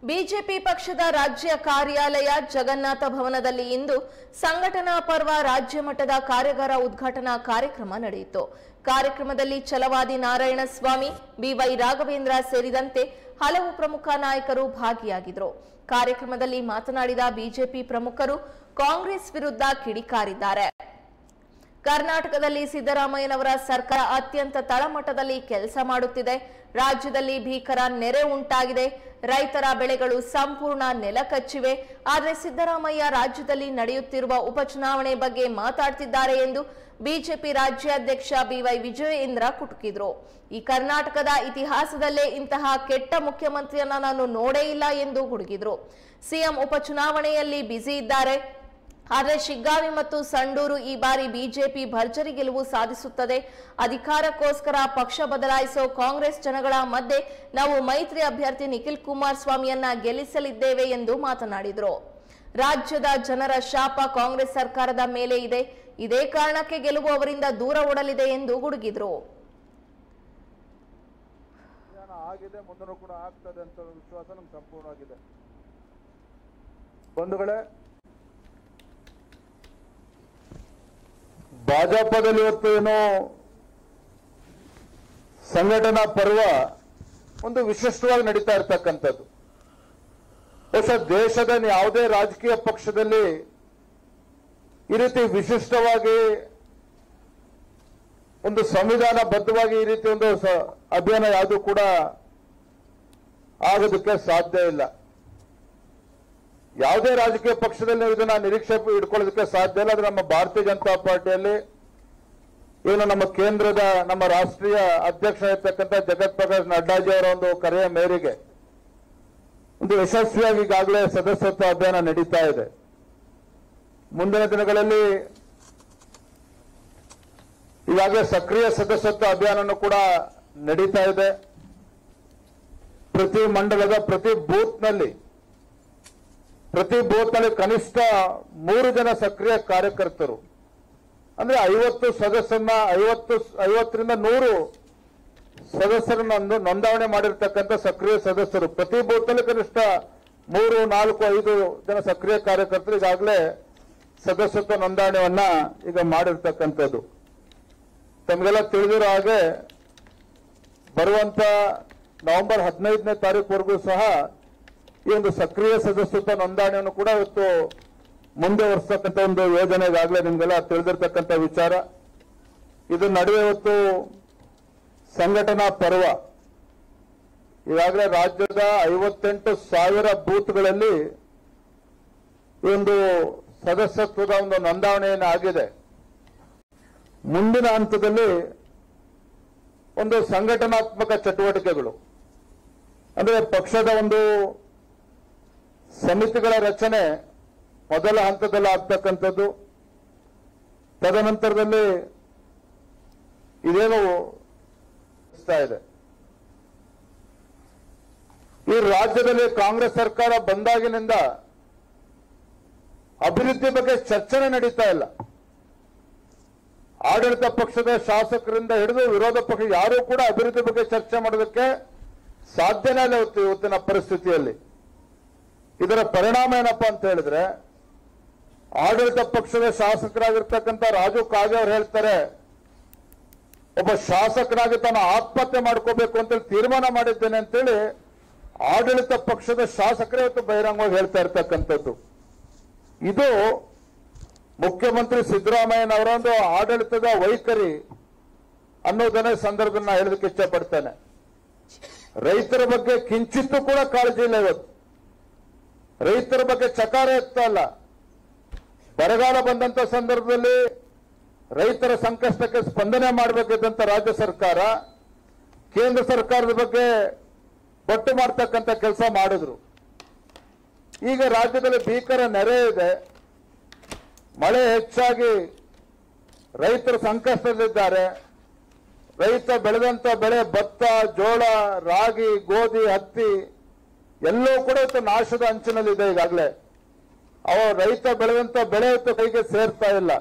BJP ಪಕ್ಷದ ರಾಜ್ಯ ಕಾರ್ಯಾಲಯ ಜಗನ್ನಾಥ ಭವನದಲ್ಲಿ ಇಂದು ಸಂಘಟನಾ ಪರ್ವ ರಾಜ್ಯ ಮಟ್ಟದ ಕಾರ್ಯಾಗಾರ ಉದ್ಘಾಟನಾ ಕಾರ್ಯಕ್ರಮ ನಡೆಯಿತು ಕಾರ್ಯಕ್ರಮದಲ್ಲಿ ಛಲವಾದಿ ನಾರಾಯಣಸ್ವಾಮಿ ಬಿವೈ ರಾಘವೇಂದ್ರ ಸೇರಿದಂತೆ ಹಲವು ಪ್ರಮುಖ ನಾಯಕರು ಭಾಗಿಯಾಗಿದ್ದರು ಕಾರ್ಯಕ್ರಮದಲ್ಲಿ ಮಾತನಾಡಿದ ಬಿಜೆಪಿ ಪ್ರಮುಖರು ಕಾಂಗ್ರೆಸ್ ವಿರುದ್ಧ ಕಿಡಿಕಾರಿದ್ದಾರೆ ಕರ್ನಾಟಕದಲ್ಲಿ ಸಿದ್ದರಾಮಯ್ಯನವರ ಸರ್ಕಾರ ಅತ್ಯಂತ ತಳಮಟ್ಟದಲ್ಲಿ ಕೆಲಸ ಮಾಡುತ್ತಿದೆ ರಾಜ್ಯದಲ್ಲಿ ಭೀಕರ ನೆರೆ ಉಂಟಾಗಿದೆ ರೈತರ ಬೆಳೆಗಳು ಸಂಪೂರ್ಣ ನೆಲಕಚ್ಚಿವೆ ಆದರೆ ಸಿದ್ದರಾಮಯ್ಯ ರಾಜ್ಯದಲ್ಲಿ ನಡೆಯುತ್ತಿರುವ ಉಪಚುನಾವಣೆ ಬಗ್ಗೆ ಮಾತಾಡ್ತಿದ್ದಾರೆ ಎಂದು ಬಿಜೆಪಿ ರಾಜ್ಯಾಧ್ಯಕ್ಷ ಬಿವೈ ವಿಜಯೇಂದ್ರ ಕುಟುಕಿದ್ರು ಈ ಕರ್ನಾಟಕದ ಇತಿಹಾಸದಲ್ಲೇ ಇಂತಹ ಕೆಟ್ಟ ಮುಖ್ಯಮಂತ್ರಿಯನ್ನ ನಾನು ನೋಡೇ ಇಲ್ಲ ಎಂದು ಗುಡುಗಿದ್ರು ಸಿಎಂ ಉಪಚುನಾವಣೆಯಲ್ಲಿ ಬ್ಯುಸಿ ಇದ್ದಾರೆ ಆದರೆ ಶಿಗ್ಗಾವಿ ಮತ್ತು ಸಂಡೂರು ಈ ಬಾರಿ ಬಿಜೆಪಿ ಭರ್ಜರಿ ಗೆಲುವು ಸಾಧಿಸುತ್ತದೆ ಅಧಿಕಾರಕ್ಕೋಸ್ಕರ ಪಕ್ಷ ಬದಲಾಯಿಸೋ ಕಾಂಗ್ರೆಸ್ ಜನಗಳ ಮಧ್ಯೆ ನಾವು ಮೈತ್ರಿ ಅಭ್ಯರ್ಥಿ ನಿಖಿಲ್ ಕುಮಾರಸ್ವಾಮಿಯನ್ನ ಗೆಲ್ಲಿಸಲಿದ್ದೇವೆ ಎಂದು ಮಾತನಾಡಿದರು ರಾಜ್ಯದ ಜನರ ಶಾಪ ಕಾಂಗ್ರೆಸ್ ಸರ್ಕಾರದ ಮೇಲೆ ಇದೆ ಇದೇ ಕಾರಣಕ್ಕೆ ಗೆಲುವು ಅವರಿಂದ ದೂರ ಓಡಲಿದೆ ಎಂದು ಗುಡುಗಿದ್ರು ಅಭಿಯಾನ ಆಗಿದೆ ಮುಂದೂ ಕೂಡ ಆಗ್ತದೆ ಅಂತ ವಿಶ್ವಾಸ ನಮ್ಗೆ ಸಂಪೂರ್ಣವಾಗಿದೆ ಬಂಧುಗಳೇ ಭಾಜಪದಲ್ಲಿ ಇವತ್ತು ಏನು ಸಂಘಟನಾ ಪರ್ವ ಒಂದು ವಿಶಿಷ್ಟವಾಗಿ ನಡೀತಾ ಇರ್ತಕ್ಕಂಥದ್ದು ಬಹುಶಃ ದೇಶದ ಯಾವುದೇ ರಾಜಕೀಯ ಪಕ್ಷದಲ್ಲಿ ಈ ರೀತಿ ವಿಶಿಷ್ಟವಾಗಿ ಒಂದು ಸಂವಿಧಾನ ಬದ್ಧವಾಗಿ ಈ ರೀತಿ ಒಂದು ಸ- ಅಭಿಯಾನ ಯಾವುದು ಕೂಡ ಆಗೋದಕ್ಕೆ ಸಾಧ್ಯ ಇಲ್ಲ ಯಾವುದೇ ರಾಜಕೀಯ ಪಕ್ಷದಲ್ಲಿ ನಾವು ಇದನ್ನ ನಿರೀಕ್ಷೆ ಇಟ್ಕೊಳ್ಳೋದಕ್ಕೆ ಸಾಧ್ಯ ಇಲ್ಲ ಅದು ನಮ್ಮ ಭಾರತೀಯ ಜನತಾ ಪಾರ್ಟಿಯಲ್ಲಿ ಏನು ನಮ್ಮ ಕೇಂದ್ರದ ನಮ್ಮ ರಾಷ್ಟ್ರೀಯ ಅಧ್ಯಕ್ಷ ಇರ್ತಕ್ಕಂಥ ಜಗತ್ ಪ್ರಕಾಶ್ ನಡ್ಡಾಜಿ ಅವರ ಒಂದು ಕರೆಯ ಮೇರೆಗೆ ಒಂದು ಯಶಸ್ವಿಯಾಗಿ ಈಗಾಗಲೇ ಸದಸ್ಯತ್ವ ಅಭಿಯಾನ ನಡೀತಾ ಇದೆ ಮುಂದಿನ ದಿನಗಳಲ್ಲಿ ಈಗಾಗಲೇ ಸಕ್ರಿಯ ಸದಸ್ಯತ್ವ ಅಭಿಯಾನನೂ ಕೂಡ ನಡೀತಾ ಇದೆ ಪ್ರತಿ ಮಂಡಲದ ಪ್ರತಿ ಬೂತ್ನಲ್ಲಿ ಪ್ರತಿ ಬೂತ್ನಲ್ಲಿ ಕನಿಷ್ಠ ಮೂರು ಜನ ಸಕ್ರಿಯ ಕಾರ್ಯಕರ್ತರು ಅಂದ್ರೆ ಐವತ್ತು ಸದಸ್ಯರನ್ನ ಐವತ್ತು ಐವತ್ತರಿಂದ ನೂರು ಸದಸ್ಯರನ್ನ ಒಂದು ನೋಂದಾವಣೆ ಮಾಡಿರ್ತಕ್ಕಂಥ ಸಕ್ರಿಯ ಸದಸ್ಯರು ಪ್ರತಿ ಬೂತ್ನಲ್ಲಿ ಕನಿಷ್ಠ ಮೂರು ನಾಲ್ಕು ಐದು ಜನ ಸಕ್ರಿಯ ಕಾರ್ಯಕರ್ತರು ಈಗಾಗಲೇ ಸದಸ್ಯತ್ವ ನೋಂದಣಿಯನ್ನ ಈಗ ಮಾಡಿರ್ತಕ್ಕಂಥದ್ದು ತಮಗೆಲ್ಲ ತಿಳಿದಿರೋ ಹಾಗೆ ಬರುವಂತ ನವೆಂಬರ್ ಹದಿನೈದನೇ ತಾರೀಕುವರೆಗೂ ಸಹ ಈ ಒಂದು ಸಕ್ರಿಯ ಸದಸ್ಯತ್ವ ನೋಂದಣಿಯನ್ನು ಕೂಡ ಇವತ್ತು ಮುಂದುವರಿಸ್ತಕ್ಕಂಥ ಒಂದು ಯೋಜನೆ ಈಗಾಗಲೇ ನಿಮ್ಗೆಲ್ಲ ತಿಳಿದಿರ್ತಕ್ಕಂಥ ವಿಚಾರ ಇದು ನಡುವೆ ಇವತ್ತು ಸಂಘಟನಾ ಪರ್ವ ಈಗಾಗಲೇ ರಾಜ್ಯದ ಐವತ್ತೆಂಟು ಸಾವಿರ ಬೂತ್ಗಳಲ್ಲಿ ಈ ಒಂದು ಸದಸ್ಯತ್ವದ ಒಂದು ನೋಂದಾವಣೆಯನ್ನು ಆಗಿದೆ ಮುಂದಿನ ಹಂತದಲ್ಲಿ ಒಂದು ಸಂಘಟನಾತ್ಮಕ ಚಟುವಟಿಕೆಗಳು ಅಂದ್ರೆ ಪಕ್ಷದ ಒಂದು ಸಮಿತಿಗಳ ರಚನೆ ಮೊದಲ ಹಂತದಲ್ಲಿ ಆಗ್ತಕ್ಕಂಥದ್ದು ತದನಂತರದಲ್ಲಿ ಇದೇನು ನಡೆಸ್ತಾ ಇದೆ ಈ ರಾಜ್ಯದಲ್ಲಿ ಕಾಂಗ್ರೆಸ್ ಸರ್ಕಾರ ಬಂದಾಗಿನಿಂದ ಅಭಿವೃದ್ಧಿ ಬಗ್ಗೆ ಚರ್ಚನೆ ನಡೀತಾ ಇಲ್ಲ ಆಡಳಿತ ಪಕ್ಷದ ಶಾಸಕರಿಂದ ಹಿಡಿದು ವಿರೋಧ ಪಕ್ಷ ಯಾರೂ ಕೂಡ ಅಭಿವೃದ್ಧಿ ಬಗ್ಗೆ ಚರ್ಚೆ ಮಾಡೋದಕ್ಕೆ ಸಾಧ್ಯನೇ ಇಲ್ಲ ಇವತ್ತು ಇವತ್ತಿನ ಪರಿಸ್ಥಿತಿಯಲ್ಲಿ ಇದರ ಪರಿಣಾಮ ಏನಪ್ಪಾ ಅಂತ ಹೇಳಿದ್ರೆ ಆಡಳಿತ ಪಕ್ಷದ ಶಾಸಕರಾಗಿರ್ತಕ್ಕಂಥ ರಾಜು ಕಾಗೆ ಅವರು ಹೇಳ್ತಾರೆ ಒಬ್ಬ ಶಾಸಕನಾಗಿ ತಾನು ಆತ್ಮಹತ್ಯೆ ಮಾಡ್ಕೋಬೇಕು ಅಂತೇಳಿ ತೀರ್ಮಾನ ಮಾಡಿದ್ದೇನೆ ಅಂತೇಳಿ ಆಡಳಿತ ಪಕ್ಷದ ಶಾಸಕರೇ ಇವತ್ತು ಬಹಿರಂಗವಾಗಿ ಹೇಳ್ತಾ ಇರ್ತಕ್ಕಂಥದ್ದು ಇದು ಮುಖ್ಯಮಂತ್ರಿ ಸಿದ್ದರಾಮಯ್ಯನವರ ಒಂದು ಆಡಳಿತದ ವೈಖರಿ ಅನ್ನೋದನ್ನೇ ಸಂದರ್ಭದಲ್ಲಿ ನಾ ಹೇಳೋದಕ್ಕೆ ಇಷ್ಟಪಡ್ತೇನೆ ರೈತರ ಬಗ್ಗೆ ಕಿಂಚಿತ್ತೂ ಕೂಡ ಕಾಳಜಿ ಇಲ್ಲ ಇವತ್ತು ರೈತರ ಬಗ್ಗೆ ಚಕಾರ ಎತ್ತಾ ಇಲ್ಲ ಬರಗಾಲ ಬಂದಂತ ಸಂದರ್ಭದಲ್ಲಿ ರೈತರ ಸಂಕಷ್ಟಕ್ಕೆ ಸ್ಪಂದನೆ ಮಾಡಬೇಕಿದ್ದಂತ ರಾಜ್ಯ ಸರ್ಕಾರ ಕೇಂದ್ರ ಸರ್ಕಾರದ ಬಗ್ಗೆ ಬೊಟ್ಟು ಮಾಡ್ತಕ್ಕಂಥ ಕೆಲಸ ಮಾಡಿದ್ರು ಈಗ ರಾಜ್ಯದಲ್ಲಿ ಭೀಕರ ನೆರೆ ಇದೆ ಮಳೆ ಹೆಚ್ಚಾಗಿ ರೈತರು ಸಂಕಷ್ಟದಲ್ಲಿದ್ದಾರೆ ರೈತ ಬೆಳೆದಂತ ಬೆಳೆ ಭತ್ತ ಜೋಳ ರಾಗಿ ಗೋಧಿ ಹತ್ತಿ ಎಲ್ಲವೂ ಕೂಡ ಇವತ್ತು ನಾಶದ ಅಂಚಿನಲ್ಲಿದೆ ಈಗಾಗಲೇ ಅವ ರೈತ ಬೆಳೆದಂತ ಬೆಳೆ ಇವತ್ತು ಕೈಗೆ ಸೇರ್ತಾ ಇಲ್ಲ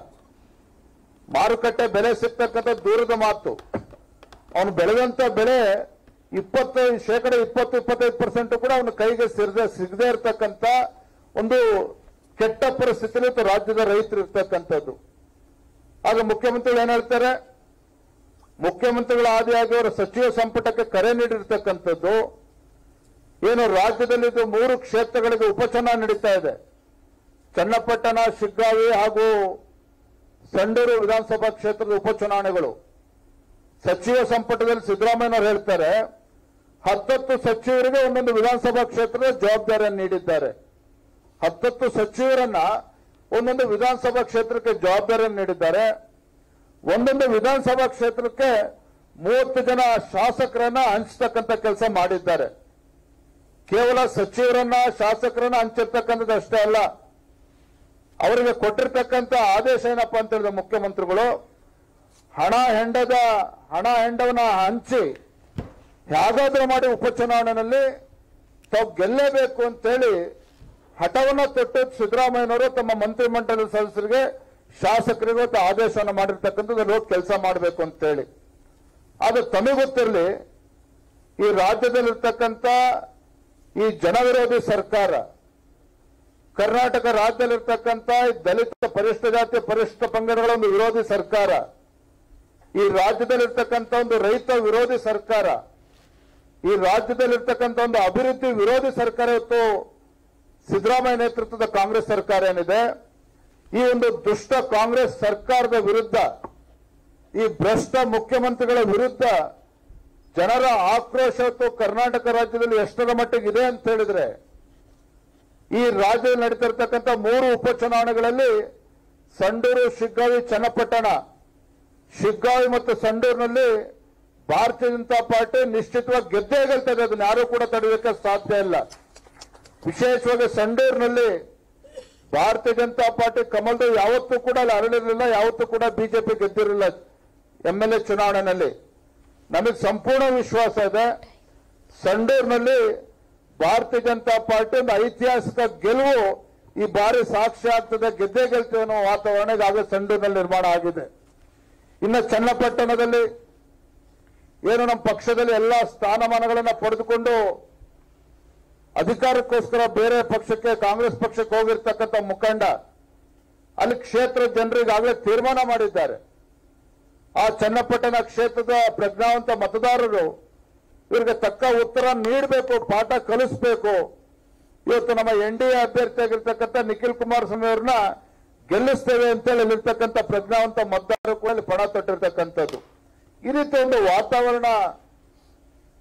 ಮಾರುಕಟ್ಟೆ ಬೆಲೆ ಸಿಗ್ತಕ್ಕಂಥ ದೂರದ ಮಾತು ಅವನು ಬೆಳೆದಂತ ಬೆಳೆ ಇಪ್ಪತ್ತು ಶೇಕಡ ಇಪ್ಪತ್ತು ಇಪ್ಪತ್ತೈದು ಪರ್ಸೆಂಟ್ ಕೂಡ ಅವನ ಕೈಗೆ ಸಿಗದೆ ಸಿಗದೆ ಇರತಕ್ಕಂತ ಒಂದು ಕೆಟ್ಟ ಪರಿಸ್ಥಿತಿಯಲ್ಲಿ ಇವತ್ತು ರಾಜ್ಯದ ರೈತರು ಇರ್ತಕ್ಕಂಥದ್ದು ಆಗ ಮುಖ್ಯಮಂತ್ರಿಗಳು ಏನ್ ಹೇಳ್ತಾರೆ ಮುಖ್ಯಮಂತ್ರಿಗಳ ಆದಿಯಾಗಿ ಅವರ ಸಚಿವ ಸಂಪುಟಕ್ಕೆ ಕರೆ ನೀಡಿರ್ತಕ್ಕಂಥದ್ದು ಏನು ರಾಜ್ಯದಲ್ಲಿ ಇದು ಮೂರು ಕ್ಷೇತ್ರಗಳಿಗೆ ಉಪಚುನಾವಣೆ ನಡೀತಾ ಇದೆ ಚನ್ನಪಟ್ಟಣ ಶಿಗ್ಗಾವಿ ಹಾಗೂ ಸಂಡೂರು ವಿಧಾನಸಭಾ ಕ್ಷೇತ್ರದ ಉಪಚುನಾವಣೆಗಳು ಸಚಿವ ಸಂಪುಟದಲ್ಲಿ ಸಿದ್ದರಾಮಯ್ಯನವರು ಹೇಳ್ತಾರೆ ಹತ್ತತ್ತು ಸಚಿವರಿಗೆ ಒಂದೊಂದು ವಿಧಾನಸಭಾ ಕ್ಷೇತ್ರದ ಜವಾಬ್ದಾರಿಯನ್ನು ನೀಡಿದ್ದಾರೆ ಹತ್ತತ್ತು ಸಚಿವರನ್ನ ಒಂದೊಂದು ವಿಧಾನಸಭಾ ಕ್ಷೇತ್ರಕ್ಕೆ ಜವಾಬ್ದಾರಿಯನ್ನು ನೀಡಿದ್ದಾರೆ ಒಂದೊಂದು ವಿಧಾನಸಭಾ ಕ್ಷೇತ್ರಕ್ಕೆ ಮೂವತ್ತು ಜನ ಶಾಸಕರನ್ನ ಹಂಚತಕ್ಕಂತ ಕೆಲಸ ಮಾಡಿದ್ದಾರೆ ಕೇವಲ ಸಚಿವರನ್ನ ಶಾಸಕರನ್ನ ಹಂಚಿರ್ತಕ್ಕಂಥದ್ದು ಅಷ್ಟೇ ಅಲ್ಲ ಅವರಿಗೆ ಕೊಟ್ಟಿರ್ತಕ್ಕಂಥ ಆದೇಶ ಏನಪ್ಪಾ ಅಂತ ಹೇಳಿದ್ರೆ ಮುಖ್ಯಮಂತ್ರಿಗಳು ಹಣ ಹೆಂಡದ ಹಣ ಹೆಂಡವನ್ನ ಹಂಚಿ ಹೇಗಾದ್ರೂ ಮಾಡಿ ಉಪಚುನಾವಣೆಯಲ್ಲಿ ತಾವು ಗೆಲ್ಲೇಬೇಕು ಅಂತೇಳಿ ಹಠವನ್ನ ತೊಟ್ಟು ಸಿದ್ದರಾಮಯ್ಯನವರು ತಮ್ಮ ಮಂತ್ರಿಮಂಡಲದ ಸದಸ್ಯರಿಗೆ ಶಾಸಕರಿಗೆ ಇವತ್ತು ಆದೇಶವನ್ನು ಮಾಡಿರ್ತಕ್ಕಂಥದ್ದು ಹೋಗಿ ಕೆಲಸ ಮಾಡಬೇಕು ಅಂತೇಳಿ ಆದ್ರೆ ತಮಗೆ ಗೊತ್ತಿರಲಿ ಈ ರಾಜ್ಯದಲ್ಲಿರ್ತಕ್ಕಂಥ ಈ ಜನವಿರೋಧಿ ಸರ್ಕಾರ ಕರ್ನಾಟಕ ರಾಜ್ಯದಲ್ಲಿರ್ತಕ್ಕಂಥ ಈ ದಲಿತ ಪರಿಷ್ಠ ಜಾತಿ ಪರಿಷ್ಠ ಪಂಗಡಗಳ ಒಂದು ವಿರೋಧಿ ಸರ್ಕಾರ ಈ ರಾಜ್ಯದಲ್ಲಿರ್ತಕ್ಕಂಥ ಒಂದು ರೈತ ವಿರೋಧಿ ಸರ್ಕಾರ ಈ ರಾಜ್ಯದಲ್ಲಿರ್ತಕ್ಕಂಥ ಒಂದು ಅಭಿವೃದ್ಧಿ ವಿರೋಧಿ ಸರ್ಕಾರ ಇವತ್ತು ಸಿದ್ದರಾಮಯ್ಯ ನೇತೃತ್ವದ ಕಾಂಗ್ರೆಸ್ ಸರ್ಕಾರ ಏನಿದೆ ಈ ಒಂದು ದುಷ್ಟ ಕಾಂಗ್ರೆಸ್ ಸರ್ಕಾರದ ವಿರುದ್ಧ ಈ ಭ್ರಷ್ಟ ಮುಖ್ಯಮಂತ್ರಿಗಳ ವಿರುದ್ಧ ಜನರ ಆಕ್ರೋಶ ಇವತ್ತು ಕರ್ನಾಟಕ ರಾಜ್ಯದಲ್ಲಿ ಎಷ್ಟರ ಮಟ್ಟಿಗೆ ಇದೆ ಅಂತ ಹೇಳಿದ್ರೆ ಈ ರಾಜ್ಯದಲ್ಲಿ ನಡೀತಿರ್ತಕ್ಕಂಥ ಮೂರು ಉಪಚುನಾವಣೆಗಳಲ್ಲಿ ಸಂಡೂರು ಶಿಗ್ಗಾವಿ ಚನ್ನಪಟ್ಟಣ ಶಿಗ್ಗಾವಿ ಮತ್ತು ಸಂಡೂರಿನಲ್ಲಿ ಭಾರತೀಯ ಜನತಾ ಪಾರ್ಟಿ ನಿಶ್ಚಿತವಾಗಿ ಗೆದ್ದೇ ಗೆಲ್ತದೆ ಅದನ್ನ ಯಾರೂ ಕೂಡ ತಡೆಯೋಕೆ ಸಾಧ್ಯ ಇಲ್ಲ ವಿಶೇಷವಾಗಿ ಸಂಡೂರಿನಲ್ಲಿ ಭಾರತೀಯ ಜನತಾ ಪಾರ್ಟಿ ಕಮಲ್ದು ಯಾವತ್ತೂ ಕೂಡ ಅಲ್ಲಿ ಅರಳಿರಲಿಲ್ಲ ಯಾವತ್ತೂ ಕೂಡ ಬಿಜೆಪಿ ಗೆದ್ದಿರಲಿಲ್ಲ ಎಂ ಎಲ್ ಎ ಚುನಾವಣೆಯಲ್ಲಿ ನಮಗೆ ಸಂಪೂರ್ಣ ವಿಶ್ವಾಸ ಇದೆ ಸಂಡೂರಿನಲ್ಲಿ ಭಾರತೀಯ ಜನತಾ ಪಾರ್ಟಿ ಒಂದು ಐತಿಹಾಸಿಕ ಗೆಲುವು ಈ ಬಾರಿ ಸಾಕ್ಷಿ ಆಗ್ತದೆ ಗೆದ್ದೇ ಗೆಲ್ತೇವೆ ಅನ್ನೋ ವಾತಾವರಣ ಈಗಾಗಲೇ ಸಂಡೂರಿನಲ್ಲಿ ನಿರ್ಮಾಣ ಆಗಿದೆ ಇನ್ನು ಚನ್ನಪಟ್ಟಣದಲ್ಲಿ ಏನು ನಮ್ಮ ಪಕ್ಷದಲ್ಲಿ ಎಲ್ಲ ಸ್ಥಾನಮಾನಗಳನ್ನ ಪಡೆದುಕೊಂಡು ಅಧಿಕಾರಕ್ಕೋಸ್ಕರ ಬೇರೆ ಪಕ್ಷಕ್ಕೆ ಕಾಂಗ್ರೆಸ್ ಪಕ್ಷಕ್ಕೆ ಹೋಗಿರ್ತಕ್ಕಂಥ ಮುಖಂಡ ಅಲ್ಲಿ ಕ್ಷೇತ್ರ ಜನರು ಈಗಾಗಲೇ ತೀರ್ಮಾನ ಮಾಡಿದ್ದಾರೆ ಆ ಚನ್ನಪಟ್ಟಣ ಕ್ಷೇತ್ರದ ಪ್ರಜ್ಞಾವಂತ ಮತದಾರರು ಇವರಿಗೆ ತಕ್ಕ ಉತ್ತರ ನೀಡಬೇಕು ಪಾಠ ಕಲಿಸಬೇಕು ಇವತ್ತು ನಮ್ಮ ಎನ್ ಡಿ ಎ ಅಭ್ಯರ್ಥಿಯಾಗಿರ್ತಕ್ಕಂಥ ನಿಖಿಲ್ ಕುಮಾರಸ್ವಾಮಿ ಅವ್ರನ್ನ ಗೆಲ್ಲಿಸ್ತೇವೆ ಅಂತೇಳಿ ಇಲ್ಲಿರ್ತಕ್ಕಂಥ ಪ್ರಜ್ಞಾವಂತ ಮತದಾರರು ಕೂಡ ಅಲ್ಲಿ ಪಣ ತೊಟ್ಟಿರ್ತಕ್ಕಂಥದ್ದು ಈ ರೀತಿ ಒಂದು ವಾತಾವರಣ